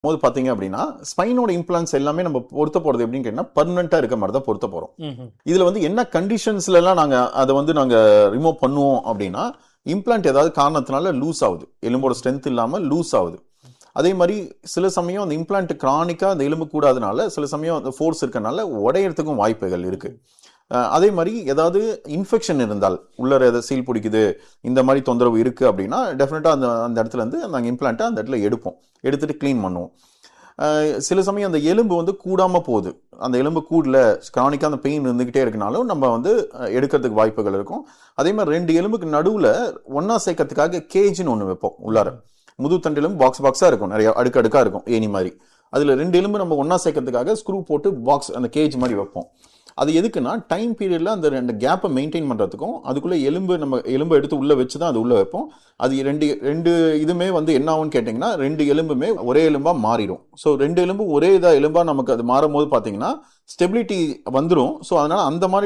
போது பாத்தீங்க அப்படின்னா ஸ்பைனோட இம்ப்ளான்ஸ் எல்லாமே நம்ம பொருத்த போறது எப்படின்னு கேட்டீங்கன்னா பர்மனண்டா இருக்க மாதிரி தான் பொருத்த போறோம் ம்ஹும். இதுல வந்து என்ன கண்டிஷன்ஸ்ல எல்லாம் நாங்க அதை வந்து நாங்க ரிமூவ் பண்ணுவோம் அப்படின்னா இம்ப்ளான்ட் ஏதாவது காரணத்தினால லூஸ் ஆகுது எலும்போட ஸ்ட்ரென்த் இல்லாம லூஸ் ஆகுது அதே மாதிரி சில சமயம் அந்த இம்ப்ளான்ட் கிரானிக்கா அந்த எலும்பு கூடாதனால சில சமயம் அந்த ஃபோர்ஸ் இருக்கனால உடையறதுக்கும் வாய்ப்புகள் இருக்கு அஹ் அதே மாதிரி ஏதாவது இன்ஃபெக்ஷன் இருந்தால் உள்ளர எதாவது சீல் பிடிக்குது இந்த மாதிரி தொந்தரவு இருக்கு அப்படின்னா டெஃபினட்டா அந்த அந்த இடத்துல இருந்து நாங்கள் இம்ப்ளான்ட்டை அந்த இடத்துல எடுப்போம் எடுத்துட்டு க்ளீன் பண்ணுவோம் அஹ் சில சமயம் அந்த எலும்பு வந்து கூடாம போகுது அந்த எலும்பு கூடல கிரானிக்கா அந்த பெயின் இருந்துகிட்டே இருக்கனாலும் நம்ம வந்து அஹ், எடுக்கிறதுக்கு வாய்ப்புகள் இருக்கும் அதே மாதிரி ரெண்டு எலும்புக்கு நடுவுல ஒன்னா சேர்க்கறதுக்காக கேஜ்னு ஒன்று வைப்போம் உள்ளார முதுத்தண்டு எலும்பு பாக்ஸ் பாக்ஸா இருக்கும் நிறைய அடுக்கு அடுக்கா இருக்கும் ஏணி மாதிரி அதுல ரெண்டு எலும்பு நம்ம ஒன்னா சேர்க்கறதுக்காக ஸ்க்ரூ போட்டு பாக்ஸ் அந்த கேஜ் மாதிரி வைப்போம் அது எதுக்குன்னா டைம் பீரியட்ல அந்த ரெண்டு கேப்பை மெயின்டைன் பண்றதுக்கும் அதுக்குள்ள எலும்பு நம்ம எலும்பை எடுத்து உள்ள வச்சு தான் அது உள்ள வைப்போம் அது ரெண்டு ரெண்டு இதுமே வந்து என்ன ஆகும்னு கேட்டிங்கன்னா ரெண்டு எலும்புமே ஒரே எலும்பா மாறிடும் ஸோ ரெண்டு எலும்பு ஒரே இதா எலும்பா நமக்கு அது மாறும் போது பாத்தீங்கன்னா ஸ்டெபிலிட்டி வந்துடும் ஸோ அதனால அந்த மாதிரி